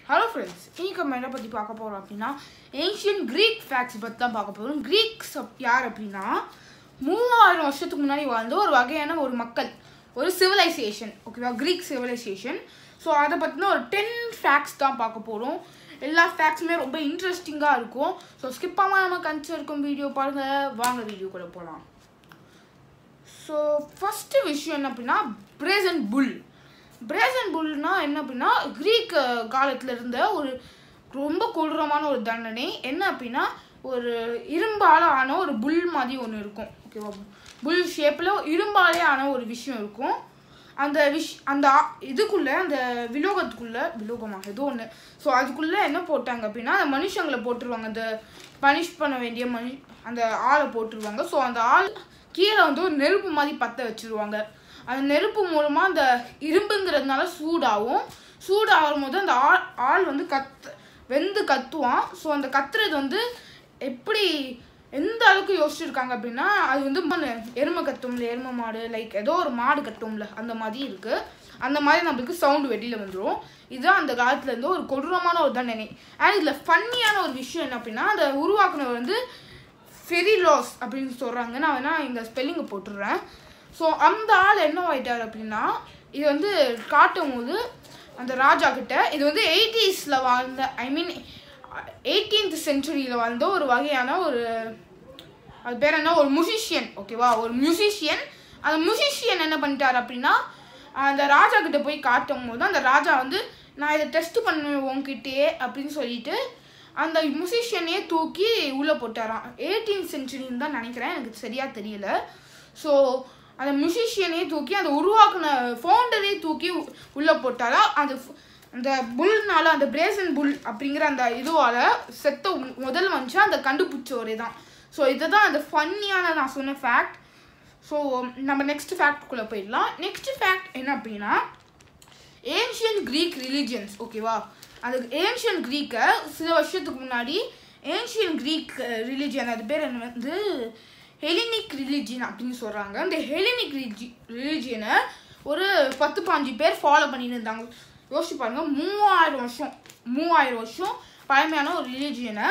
hello friends இன்னைக்கு நம்ம என்ன பற்றி பார்க்க போகிறோம் அப்படின்னா ஏன்ஷியன் கிரீக் ஃபேக்ட்ஸ் பற்றி தான் பார்க்க போகிறோம் கிரீக்ஸ் யார் அப்படின்னா மூவாயிரம் வருஷத்துக்கு முன்னாடி வாழ்ந்த ஒரு வகையான ஒரு மக்கள் ஒரு சிவிலைசேஷன் ஓகேவா கிரீக் சிவிலைசேஷன் ஸோ அதை பற்றின ஒரு டென் ஃபேக்ட்ஸ் தான் பார்க்க போகிறோம் எல்லா ஃபேக்ட்ஸுமே ரொம்ப இன்ட்ரெஸ்டிங்காக இருக்கும் ஸோ ஸ்கிப் ஆகாம நம்ம கன்சிடர் இருக்கும் வீடியோ பாருங்கள் வாங்க வீடியோ கூட போகலாம் ஸோ ஃபஸ்ட்டு விஷயம் என்ன அப்படின்னா பிரேசன் புல் பிரேசன் புல்னா என்ன அப்படின்னா கிரீக் காலத்தில் இருந்த ஒரு ரொம்ப கொடூரமான ஒரு தண்டனை என்ன அப்படின்னா ஒரு இரும்பால் ஆன ஒரு புல் மாதிரி ஒன்று இருக்கும் ஓகேவா புல் ஷேப்பில் இரும்பாலே ஆன ஒரு விஷயம் இருக்கும் அந்த விஷ் அந்த ஆ- இதுக்குள்ள அந்த விலோகத்துக்குள்ள விலோகமா ஏதோ ஒன்று ஸோ அதுக்குள்ள என்ன போட்டாங்க அப்படின்னா அந்த மனுஷங்களை போட்டுருவாங்க அந்த பனிஷ் பண்ண வேண்டிய மனு அந்த ஆளை போட்டுருவாங்க ஸோ அந்த ஆள் கீழே வந்து ஒரு நெருப்பு மாதிரி பற்ற வச்சிருவாங்க அந்த நெருப்பு மூலமாக அந்த இரும்புங்கிறதுனால சூடாகும் சூடாகும் போது அந்த ஆள் ஆள் வந்து கத்து வெந்து கத்துவான் ஸோ அந்த கத்துறது வந்து எப்படி எந்த அளவுக்கு யோசிச்சிருக்காங்க அப்படின்னா அது வந்து ம- எருமை கத்தும்ல எருமை மாடு லைக் ஏதோ ஒரு மாடு கட்டும்ல அந்த மாதிரி இருக்கு அந்த மாதிரி நம்மளுக்கு சவுண்டு வெளியில் வந்துடும் இதுதான் அந்த காலத்துல இருந்து ஒரு கொடூரமான ஒரு தண்டனை அண்ட் இதில் ஃபன்னியான ஒரு விஷயம் என்ன அப்படின்னா அந்த உருவாக்குனவர் வந்து ஃபெரிலாஸ் அப்படின்னு சொல்கிறாங்க நான் வேணா இங்கே ஸ்பெல்லிங்கை போட்டுடுறேன் ஸோ அந்த ஆள் என்ன ஆயிட்டார் அப்படின்னா இது வந்து காட்டும் போது அந்த ராஜா கிட்ட இது வந்து எயிட்டிஸில் வாழ்ந்த ஐ மீன் எயிட்டீன்த் செஞ்சுரியில் வாழ்ந்த ஒரு வகையான ஒரு அது பேர் என்ன ஒரு முசிஷியன் ஓகேவா ஒரு மியூசிஷியன் அந்த மியூசிஷியன் என்ன பண்ணிட்டார் அப்படின்னா அந்த ராஜா கிட்ட போய் காட்டும் போது அந்த ராஜா வந்து நான் இதை டெஸ்ட் பண்ணுவேன் உன்கிட்டயே அப்படின்னு சொல்லிட்டு அந்த மியூசிஷியனையே தூக்கி உள்ளே போட்டாராம் எயிட்டீன் செஞ்சுரின்னு தான் நினைக்கிறேன் எனக்கு சரியா தெரியல ஸோ அந்த மியூசிஷியனையே தூக்கி அந்த உருவாக்குன ஃபவுண்டரே தூக்கி உ- உள்ள போட்டாரா அந்த ஃப- அந்த புல்னால அந்த பிரேசன் புல் அப்படிங்கிற அந்த இதுவால செத்த உ- முதல் வந்துச்சு அந்த கண்டுபிடிச்சவரே தான் ஸோ இதுதான் அந்த ஃபன்னியான நான் சொன்ன ஃபேக்ட் ஸோ நம்ம நெக்ஸ்ட் ஃபேக்ட்குள்ளே போயிடலாம் நெக்ஸ்ட் ஃபேக்ட் என்ன அப்படின்னா ஏன்ஷியன் கிரீக் ரிலிஜியன்ஸ் ஓகேவா அந்த ஏன்ஷியன் கிரீக்கை சில வருஷத்துக்கு முன்னாடி ஏன்ஷியன் கிரீக் ரிலிஜியன் அது பேர் என்ன வந்து ஹெலினிக் ரிலிஜியன் அப்படின்னு சொல்கிறாங்க அந்த ஹெலினிக் ரிலி ரிலிஜியனை ஒரு பத்து பாஞ்சு பேர் ஃபாலோ பண்ணிட்டு இருந்தாங்க யோசிச்சு பாருங்க மூவாயிரம் வருஷம் மூவாயிரம் வருஷம் பழமையான ஒரு ரிலிஜியனை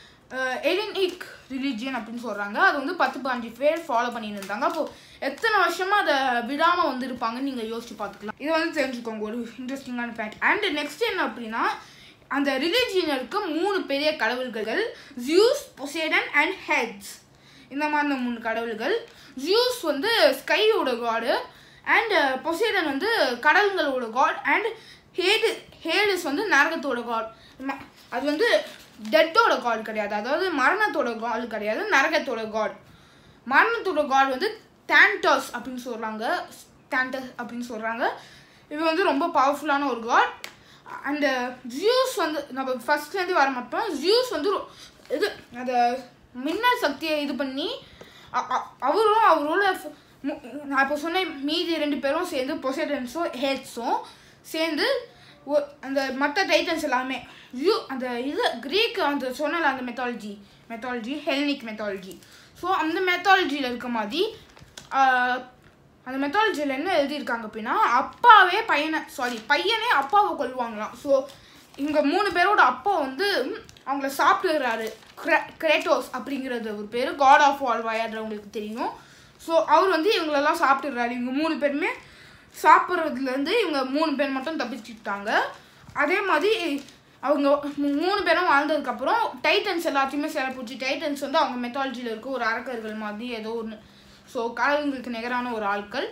எலினிக் ரிலிஜியன் அப்படின்னு சொல்கிறாங்க அது வந்து பத்து பாஞ்சு பேர் ஃபாலோ பண்ணிட்டு இருந்தாங்க அப்போ எத்தனை வருஷமா அதை விடாமல் வந்திருப்பாங்கன்னு நீங்கள் யோசிச்சு பார்த்துக்கலாம் இது வந்து தெரிஞ்சுக்கோங்க ஒரு இன்ட்ரெஸ்டிங்கான ஃபேக்ட் அண்ட் நெக்ஸ்ட் என்ன அப்படின்னா அந்த ரிலிஜியனருக்கு மூணு பெரிய கடவுள்கள் ஜியூஸ் பொசேடன் அண்ட் ஹெட்ஸ் இந்த மாதிரி மூணு கடவுள்கள் ஜியூஸ் வந்து ஸ்கையோட காடு அண்ட் பொசேடன் வந்து கடல்களோட காட் அண்ட் ஹேடு ஹேடிஸ் வந்து நரகத்தோட காட் அது வந்து டெட்டோட காட் கிடையாது அதாவது மரணத்தோட காட் கிடையாது நரகத்தோட காட் மரணத்தோட காட் வந்து டேண்டஸ் அப்படின்னு சொல்கிறாங்க டேண்டஸ் அப்படின்னு சொல்கிறாங்க இது வந்து ரொம்ப பவர்ஃபுல்லான ஒரு காட் அந்த ஜியூஸ் வந்து நம்ம ஃபர்ஸ்ட்லேருந்து வர மாட்டோம் ஜியூஸ் வந்து ரொ- இது அந்த மின்னல் சக்தியை இது பண்ணி அ- அ- அவரும் அவரோட ஃப- மு- நான் இப்போ சொன்ன மீதி ரெண்டு பேரும் சேர்ந்து பொசைடன்ஸும் ஹேட்ஸும் சேர்ந்து ஒ- அந்த மற்ற டைட்டன்ஸ் எல்லாமே யூ அந்த இது கிரீக் அந்த சொன்னல அந்த mythology mythology Hellenic mythology so அந்த மெத்தாலஜியில் இருக்க மாதிரி ஆஹ், அந்த மெத்தாலஜியில் என்ன எழுதியிருக்காங்க அப்படின்னா அப்பாவே பையனை சாரி பையனே அப்பாவை கொல்லுவாங்களாம் ஸோ இவங்க மூணு பேரோட அப்பா வந்து ம், அவங்கள சாப்பிட்டுறாரு கிரேட்டோஸ் அப்படிங்கிறது ஒரு பேர் காட் ஆஃப் வால் விளையாடுறவங்களுக்கு தெரியும் ஸோ அவர் வந்து இவங்களெல்லாம் சாப்பிட்டுறாரு இவங்க மூணு பேருமே சாப்பிட்றதுலேருந்து இவங்க மூணு பேர் மட்டும் தப்பிச்சுட்டாங்க அதே மாதிரி அவங்க மூ- மூணு பேரும் வாழ்ந்ததுக்கப்புறம் டைட்டன்ஸ் எல்லாத்தையுமே சிறப்பிச்சு டைட்டன்ஸ் வந்து அவங்க மெத்தாலஜியில் இருக்க ஒரு அரக்கர்கள் மாதிரி ஏதோ ஒன்று ஸோ கடவுளுங்களுக்கு நிகரான ஒரு ஆட்கள்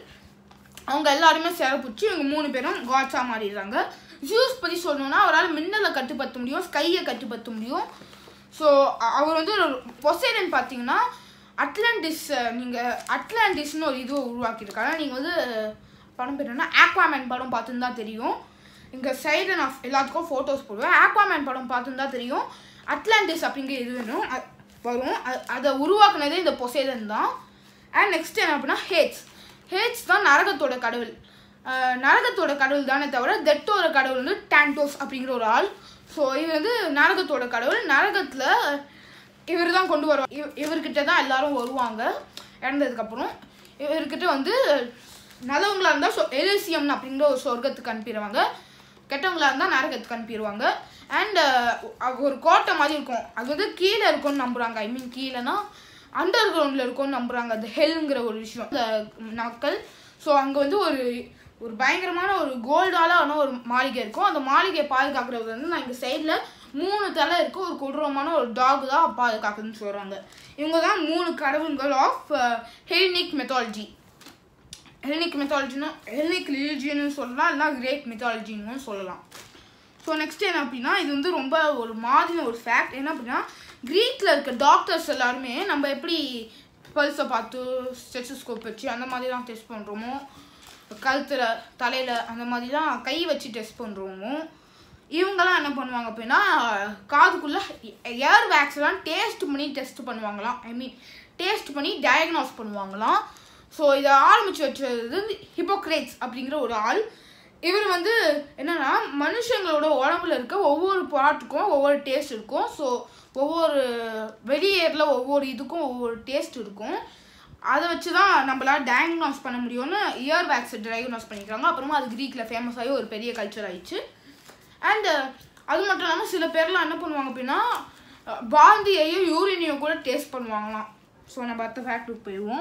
அவங்க எல்லாருமே சிறப்பிச்சு இவங்க மூணு பேரும் காட்ஸாக மாறிடுறாங்க ஜூஸ் பற்றி சொல்லணும்னா அவரால் மின்னலை கட்டுப்படுத்த முடியும் ஸ்கையை கட்டுப்படுத்த முடியும் ஸோ அவர் வந்து பொசைடன் பார்த்தீங்கன்னா அட்லாண்டிஸ் நீங்கள் அட்லாண்டிஸ்னு ஒரு இது உருவாக்கியிருக்காங்க நீங்கள் வந்து படம் பேர் என்ன ஆக்வாமேன் படம் பார்த்துன்னு தெரியும் இங்கே சைடு நான் எல்லாத்துக்கும் ஃபோட்டோஸ் போடுவேன் ஆக்வாமேன் படம் பார்த்துன்னு தெரியும் அட்லாண்டிஸ் அப்படிங்கிற இது வேணும் அ- வரும் அ- அதை உருவாக்குனதே இந்த பொசைடன் தான் அண்ட் நெக்ஸ்ட் என்ன அப்படின்னா ஹேட்ஸ் ஹேட்ஸ் தான் நரகத்தோட கடவுள் அஹ் நரகத்தோட கடவுள் தானே தவிர தெட்டோட கடவுள் வந்து டான்டோஸ் அப்படிங்கிற ஒரு ஆள் ஸோ இவர் வந்து நரகத்தோட கடவுள் நரகத்தில் இவர் தான் கொண்டு வருவார் இவ இவர்கிட்ட தான் எல்லாரும் வருவாங்க இறந்ததுக்கப்புறம் இவர்கிட்ட வந்து நல்லவங்களா இருந்தால் சொ எலிசியம் அப்படிங்கிற ஒரு சொர்க்கத்துக்கு அனுப்பிடுவாங்க கெட்டவங்களா இருந்தால் நரகத்துக்கு அனுப்பிடுவாங்க அண்ட் ஒரு கோட்டை மாதிரி இருக்கும் அது வந்து கீழே இருக்கும்னு நம்புறாங்க ஐ மீன் கீழேனா அண்டர் கிரவுண்டில் இருக்கும்னு நம்புறாங்க அந்த ஹெல்ங்கிற ஒரு விஷயம் அந்த மக்கள் ஸோ அங்கே வந்து ஒரு ஒரு பயங்கரமான ஒரு கோல்டால ஆன ஒரு மாளிகை இருக்கும் அந்த மாளிகையை பாதுகாக்கிறது வந்து நான் இந்த சைடில் மூணு தலை இருக்கு ஒரு கொடூரமான ஒரு டாக் தான் பாதுகாக்குதுன்னு சொல்கிறாங்க இவங்க தான் மூணு கடவுள்கள் ஆஃப் ஹெல்னிக் மெத்தாலஜி ஹெல்னிக் மெத்தாலஜினா ஹெல்னிக் ரிலிஜியன்னு சொல்லலாம் இல்லைனா கிரேட் மெத்தாலஜின்னு சொல்லலாம் ஸோ நெக்ஸ்ட் என்ன அப்படின்னா இது வந்து ரொம்ப ஒரு மாதிரின ஒரு ஃபேக்ட் என்ன அப்படின்னா க்ரீக்கில் இருக்க டாக்டர்ஸ் எல்லாருமே நம்ம எப்படி பல்ஸை பார்த்து ஸ்டெச்சஸ்கோப் வச்சு அந்த மாதிரிலாம் டெஸ்ட் பண்ணுறோமோ கழுத்தில் தலையில் அந்த மாதிரிலாம் கை வச்சு டெஸ்ட் பண்ணுறோமோ இவங்கெல்லாம் என்ன பண்ணுவாங்க அப்படின்னா காதுக்குள்ளே ஏர் வேக்ஸ்லாம் டேஸ்ட் பண்ணி டெஸ்ட் பண்ணுவாங்களாம் ஐ மீன் டேஸ்ட் பண்ணி டயக்னாஸ் பண்ணுவாங்களாம் ஸோ இதை ஆரம்பித்து வச்சது வந்து ஹிப்போக்ரேட்ஸ் அப்படிங்கிற ஒரு ஆள் இவர் வந்து என்னன்னா மனுஷங்களோட உடம்புல இருக்க ஒவ்வொரு பார்ட்டுக்கும் ஒவ்வொரு டேஸ்ட் இருக்கும் ஸோ ஒவ்வொரு வெளியேரில் ஒவ்வொரு இதுக்கும் ஒவ்வொரு டேஸ்ட் இருக்கும் அதை வச்சு தான் நம்மளால டயக்னாஸ் பண்ண முடியும்னு இயர் வேக்ஸை டயக்னாஸ் பண்ணிக்கிறாங்க அப்புறமா அது க்ரீக்கில் ஃபேமஸ் ஆகி ஒரு பெரிய கல்ச்சர் ஆயிடுச்சு அண்டு அது மட்டும் இல்லாமல் சில பேர்லாம் என்ன பண்ணுவாங்க அப்படின்னா பாந்தியையும் யூரினையும் கூட டேஸ்ட் பண்ணுவாங்களாம் ஸோ நம்ம அடுத்த ஃபேக்ட்டுக்கு போயிடுவோம்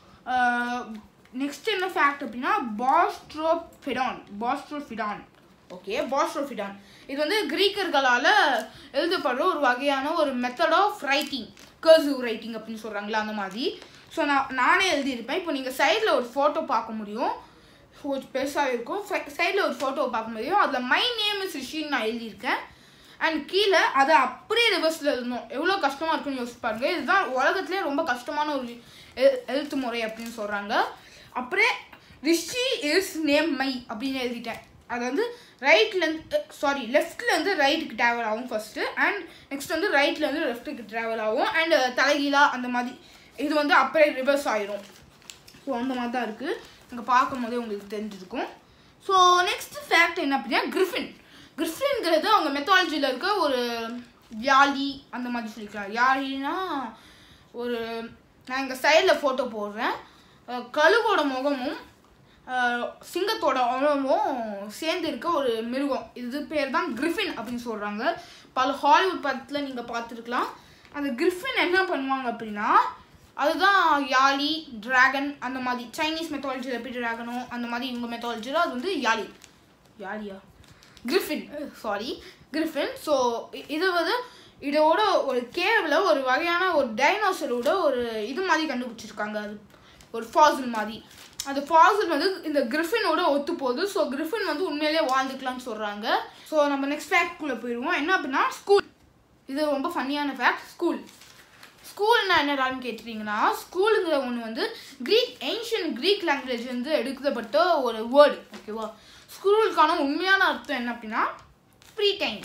நெக்ஸ்ட் என்ன ஃபேக்ட் அப்படின்னா பாஸ்ட்ரோஃபிடான் பாஸ்ட்ரோஃபிடான் ஓகே பாஸ்ட்ரோஃபிடான் இது வந்து கிரீக்கர்களால் எழுதப்படுற ஒரு வகையான ஒரு method of writing cursive writing அப்படின்னு சொல்கிறாங்களா அந்த மாதிரி ஸோ நான் நானே எழுதியிருப்பேன் இப்போ நீங்கள் சைடில் ஒரு ஃபோட்டோ பார்க்க முடியும் கொஞ்சம் பெருசாக இருக்கும் சைடில் ஒரு ஃபோட்டோவை பார்க்க முடியும் அதில் மை நேம் இஸ் ரிஷின்னு நான் எழுதியிருக்கேன் அண்ட் கீழே அதை அப்படியே ரிவர்ஸில் எழுதணும் எவ்வளோ கஷ்டமாக இருக்குன்னு யோசிச்சு பாருங்க இதுதான் உலகத்துலேயே ரொம்ப கஷ்டமான ஒரு எழு- எழுத்து முறை அப்படின்னு சொல்கிறாங்க அப்படியே ரிஷி இஸ் நேம் மை அப்படின்னு எழுதிட்டேன் அது வந்து ரைட்லேருந்து சாரி லெஃப்ட்லேருந்து ரைட்டுக்கு ட்ராவல் ஆகும் ஃபஸ்ட்டு அண்ட் நெக்ஸ்ட் வந்து ரைட்லேருந்து லெஃப்ட்டுக்கு ட்ராவல் ஆகும் அண்ட் தலைகீழா அந்த மாதிரி இது வந்து அப்படியே ரிவர்ஸ் ஆயிரும் ஸோ அந்த மாதிரி தான் இருக்குது இங்கே பார்க்கும் போதே உங்களுக்கு தெரிஞ்சிருக்கும் ஸோ நெக்ஸ்ட் ஃபேக்ட் என்ன அப்படின்னா கிரிஃபின் கிரிஃபின்ங்கிறது அவங்க மெத்தாலஜியில் இருக்க ஒரு யாழி அந்த மாதிரி சொல்லிக்கலாம் யாழினா ஒரு நான் இங்கே சைடில் ஃபோட்டோ போடுறேன் அஹ் கழுகோட முகமும் அஹ் சிங்கத்தோட உணவும் சேர்ந்து இருக்க ஒரு மிருகம் இது பேர் தான் கிரிஃபின் அப்படின்னு சொல்கிறாங்க பல ஹாலிவுட் படத்தில் நீங்கள் பார்த்துருக்கலாம் அந்த கிரிஃபின் என்ன பண்ணுவாங்க அப்படின்னா அதுதான் யாழி டிராகன் அந்த மாதிரி சைனீஸ் மெத்தாலஜியில் எப்படி டிராகனோ அந்த மாதிரி இவங்க மெத்தாலஜியில் அது வந்து யாழி யாழியா கிரிஃபின் சாரி கிரிஃபின் ஸோ இது வந்து இதோட ஒரு கேவில் ஒரு வகையான ஒரு டைனோசரோட ஒரு இது மாதிரி கண்டுபிடிச்சிருக்காங்க அது ஒரு ஃபாசில் மாதிரி அந்த ஃபாசில் வந்து இந்த கிரிஃபினோட ஒத்து போகுது ஸோ கிரிஃபின் வந்து உண்மையிலேயே வாழ்ந்துக்கலாம்னு சொல்கிறாங்க ஸோ நம்ம நெக்ஸ்ட் ஃபேக்ட்குள்ளே போயிடுவோம் என்ன அப்படின்னா ஸ்கூல் இது ரொம்ப ஃபன்னியான ஃபேக்ட் ஸ்கூல் ஸ்கூல்னா என்னடான்னு கேட்டிங்கன்னா ஸ்கூலுங்கிற ஒன்று வந்து க்ரீக் ஏன்ஷியன் க்ரீக் லாங்குவேஜ் வந்து எடுக்கப்பட்ட ஒரு வேர்டு ஓகேவா ஸ்கூலுக்கான உண்மையான அர்த்தம் என்ன அப்படின்னா ஃப்ரீ டைம்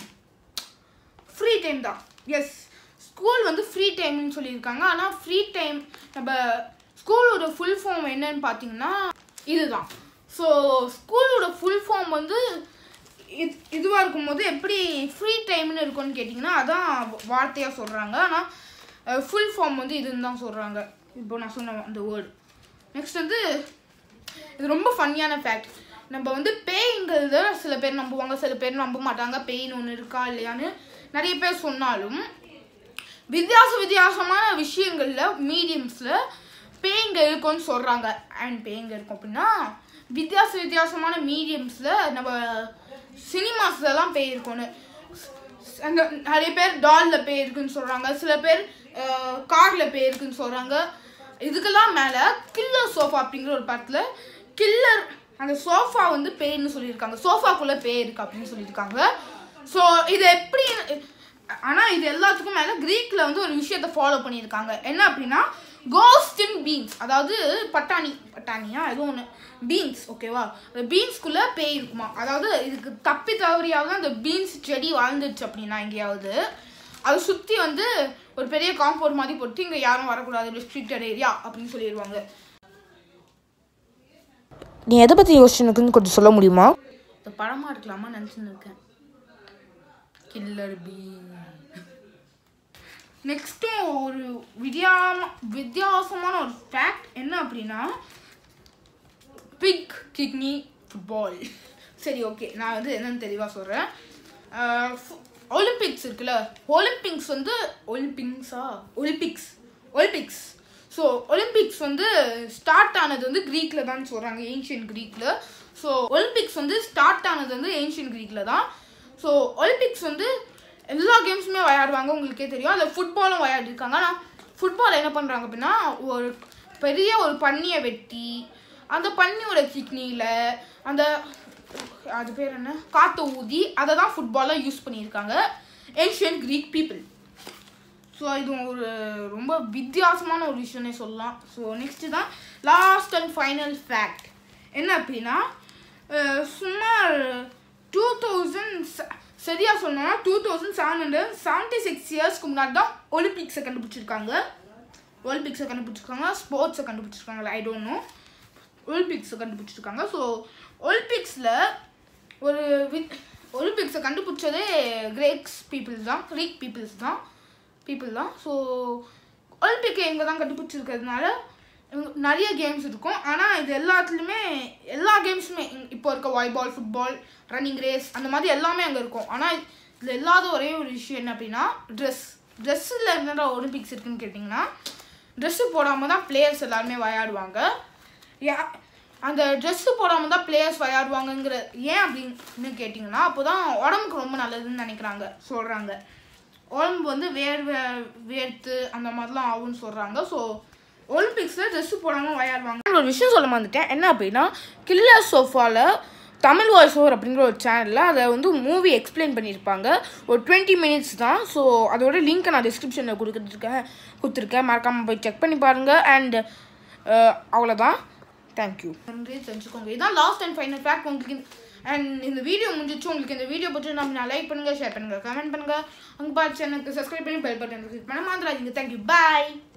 ஃப்ரீ டைம் தான் எஸ் ஸ்கூல் வந்து ஃப்ரீ டைம்னு சொல்லியிருக்காங்க ஆனால் ஃப்ரீ டைம் நம்ம ஸ்கூலோட ஃபுல் ஃபார்ம் என்னன்னு பார்த்தீங்கன்னா இதுதான் ஸோ ஸ்கூலோட ஃபுல் ஃபார்ம் வந்து இது இதுவாக இருக்கும்போது எப்படி ஃப்ரீ டைம்னு இருக்கும்னு கேட்டிங்கன்னா அதான் வார்த்தையாக சொல்கிறாங்க ஆனால் ஃபுல் ஃபார்ம் வந்து இதுன்னு தான் சொல்கிறாங்க இப்போ நான் சொன்ன அந்த வேர்டு நெக்ஸ்ட் வந்து இது ரொம்ப ஃபன்னியான ஃபேக்ட் நம்ம வந்து பேய்ங்கிறத சில பேர் நம்புவாங்க சில பேர் நம்ப மாட்டாங்க பேய்னு ஒன்று இருக்கா இல்லையான்னு நிறைய பேர் சொன்னாலும் வித்தியாச வித்தியாசமான விஷயங்களில் மீடியம்ஸில் பேய்ங்க இருக்கும்னு சொல்கிறாங்க அண்ட் பேய்ங்க இருக்கும் அப்படின்னா வித்தியாச வித்தியாசமான மீடியம்ஸில் நம்ம சினிமாஸ்லலாம் பேய் இருக்கும்னு அந்த நிறைய பேர் டாலில் பேய் இருக்குன்னு சொல்கிறாங்க சில பேர் காரில் பேய் இருக்குன்னு சொல்கிறாங்க இதுக்கெல்லாம் மேலே கில்லர் சோஃபா அப்படிங்கிற ஒரு படத்தில் கில்லர் அந்த சோஃபா வந்து பேய்னு சொல்லியிருக்காங்க சோஃபாக்குள்ளே பேய் இருக்கு அப்படின்னு சொல்லியிருக்காங்க ஸோ இது எப்படி ஆனால் இது எல்லாத்துக்கும் மேலே க்ரீக்கில் வந்து ஒரு விஷயத்தை ஃபாலோ பண்ணியிருக்காங்க என்ன அப்படின்னா கோஸ்ட் இன் பீன்ஸ் அதாவது பட்டாணி பட்டாணியா ஏதோ ஒன்று பீன்ஸ் ஓகேவா அந்த பீன்ஸ்குள்ளே பேய் இருக்குமா அதாவது இதுக்கு தப்பி தவறியாவது அந்த பீன்ஸ் செடி வாழ்ந்துருச்சு அப்படின்னா எங்கேயாவது அதை சுற்றி வந்து ஒரு பெரிய காம்பவுண்ட் மாதிரி போட்டு இங்கே யாரும் வரக்கூடாது ரெஸ்ட்ரிக்டட் ஏரியா அப்படின்னு சொல்லிடுவாங்க நீ எதை பற்றி யோசிச்சுனுக்குன்னு கொஞ்சம் சொல்ல முடியுமா இந்த படமாக இருக்கலாமா நினச்சின்னு இருக்கேன் கில்லர் பீ நெக்ஸ்ட்டும் ஒரு வித்தியாம வித்தியாசமான ஒரு ஃபேக்ட் என்ன அப்படின்னா பிக் கிட்னி ஃபுட்பால் சரி ஓகே நான் வந்து என்னன்னு தெளிவாக சொல்கிறேன் ஒலிம்பிக்ஸ் இருக்குல்ல ஒலிம்பிக்ஸ் வந்து ஒலிம்பிக்ஸா ஒலிம்பிக்ஸ் ஒலிம்பிக்ஸ் ஸோ ஒலிம்பிக்ஸ் வந்து ஸ்டார்ட் ஆனது வந்து க்ரீக்கில் தான் சொல்கிறாங்க ஏன்ஷியன் க்ரீக்கில் ஸோ ஒலிம்பிக்ஸ் வந்து ஸ்டார்ட் ஆனது வந்து ஏன்ஷியன் க்ரீக்கில் தான் ஸோ ஒலிம்பிக்ஸ் வந்து எல்லா கேம்ஸுமே விளையாடுவாங்க உங்களுக்கே தெரியும் அதில் ஃபுட்பாலும் விளையாடிருக்காங்க ஆனால் ஃபுட்பால் என்ன பண்ணுறாங்க அப்படின்னா ஒரு பெரிய ஒரு பன்னியை வெட்டி அந்த பன்னியோட கிட்னியில் அந்த அது பேர் என்ன காற்று ஊதி அதை தான் ஃபுட்பாலாக யூஸ் பண்ணியிருக்காங்க ஏன்ஷியன் க்ரீக் பீப்புள் ஸோ இது ஒரு ரொம்ப வித்தியாசமான ஒரு விஷயம்னே சொல்லலாம் ஸோ நெக்ஸ்ட்டு தான் லாஸ்ட் அண்ட் ஃபைனல் ஃபேக்ட் என்ன அப்படின்னா அஹ், சுமார் டூ தௌசண்ட் சரியாக சொல்லணும்னா two thousand seven hundred seventy six இயர்ஸ்க்கு முன்னாடி தான் ஒலிம்பிக்ஸை கண்டுபிடிச்சிருக்காங்க ஒலிம்பிக்ஸை கண்டுபிடிச்சிருக்காங்க ஸ்போர்ட்ஸை கண்டுபிடிச்சிருக்காங்க ஐ டோன்ட் நோ ஒலிம்பிக்ஸை கண்டுபிடிச்சிருக்காங்க ஸோ ஒலிம்பிக்ஸில் ஒரு வி- ஒலிம்பிக்ஸை கண்டுபிடிச்சதே கிரேக்ஸ் பீப்புள்ஸ் தான் க்ரீக் பீப்புள்ஸ் தான் பீப்புள் தான் ஸோ ஒலிம்பிக்கை இங்கே தான் கண்டுபிடிச்சிருக்கிறதுனால இவங்க நிறைய கேம்ஸ் இருக்கும் ஆனால் இது எல்லாத்துலேயுமே எல்லா கேம்ஸுமே இப்போ இருக்க வாய்பால் ஃபுட்பால் ரன்னிங் ரேஸ் அந்த மாதிரி எல்லாமே அங்கே இருக்கும் ஆனால் இதில் இல்லாத ஒரே ஒரு விஷயம் என்ன அப்படின்னா ட்ரெஸ் ட்ரெஸ்ஸில் என்னடா ஒலிம்பிக்ஸ் இருக்குன்னு கேட்டிங்கன்னா ட்ரெஸ்ஸு போடாமல் தான் பிளேயர்ஸ் எல்லாருமே விளையாடுவாங்க யா அந்த ட்ரெஸ்ஸு போடாமல் தான் பிளேயர்ஸ் விளையாடுவாங்கங்கிற ஏன் அப்படின்னு கேட்டிங்கன்னா அப்போ தான் உடம்புக்கு ரொம்ப நல்லதுன்னு நினைக்கிறாங்க சொல்கிறாங்க உடம்பு வந்து வேர்வை வேர்த்து அந்த மாதிரிலாம் ஆகும்னு சொல்கிறாங்க ஸோ ஒலிம்பிக்ஸில் ட்ரெஸ்ஸு போடாமல் விளையாடுவாங்க ஒரு விஷயம் சொல்ல மறந்துட்டேன் என்ன அப்படின்னா கில்லர் சோஃபாவில் தமிழ் வாய்ஸ் ஓவர் அப்படிங்கிற ஒரு சேனலில் அதை வந்து மூவி எக்ஸ்பிளைன் பண்ணியிருப்பாங்க ஒரு டுவெண்ட்டி மினிட்ஸ் தான் ஸோ அதோட லிங்க்கை நான் டிஸ்கிரிப்ஷனில் கொடுத்துருக்கேன் கொடுத்துருக்கேன் மறக்காமல் போய் செக் பண்ணி பாருங்கள் அண்ட் அவ்வளோதான் தேங்க்யூ நன்றி தெரிஞ்சுக்கோங்க இதான் லாஸ்ட் அண்ட் ஃபைனல் ஃபேக்ட் உங்களுக்கு அண்ட் இந்த வீடியோ முடிஞ்சிச்சு உங்களுக்கு இந்த வீடியோ பற்றி நம்ம லைக் பண்ணுங்கள் ஷேர் பண்ணுங்கள் கமெண்ட் பண்ணுங்கள் அங்கே பார்த்து சேனலுக்கு சப்ஸ்கிரைப் பண்ணி பெல் பட்டன் கிளிக் பண்ண மாதிரி தேங்க்யூ பாய்